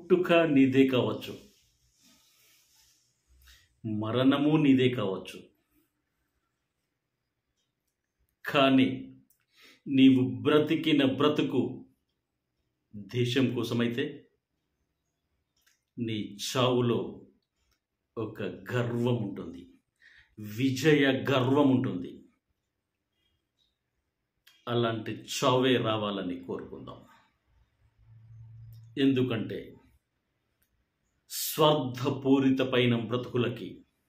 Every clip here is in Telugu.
పుట్టుక నీదే కావచ్చు మరణము నీదే కావచ్చు కానీ నీవు బ్రతికిన బ్రతుకు దేశం కోసమైతే నీ చావులో ఒక గర్వం ఉంటుంది విజయ గర్వం ఉంటుంది అలాంటి చావే రావాలని కోరుకుందాం ఎందుకంటే స్వార్థపూరితమైన బ్రతుకులకి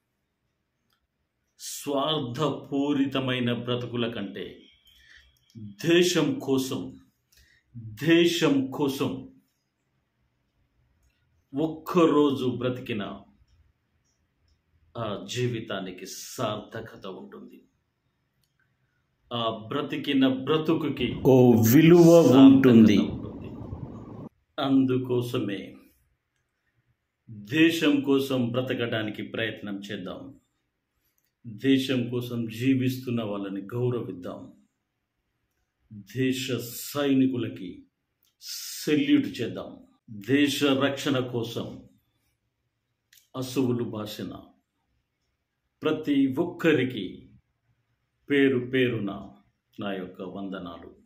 స్వార్థపూరితమైన బ్రతుకుల కంటే దేశం కోసం దేశం కోసం ఒక్కరోజు బ్రతికిన ఆ జీవితానికి సార్థకత ఉంటుంది ఆ బ్రతికిన బ్రతుకుకి ఓ విలువ ఉంటుంది అందుకోసమే దేశం కోసం బ్రతకడానికి ప్రయత్నం చేద్దాం దేశం కోసం జీవిస్తున్న వాళ్ళని గౌరవిద్దాం దేశ సైనికులకి సెల్యూట్ చేద్దాం దేశ రక్షణ కోసం అసువులు భాషన ప్రతి ఒక్కరికి పేరు పేరున నా యొక్క వందనాలు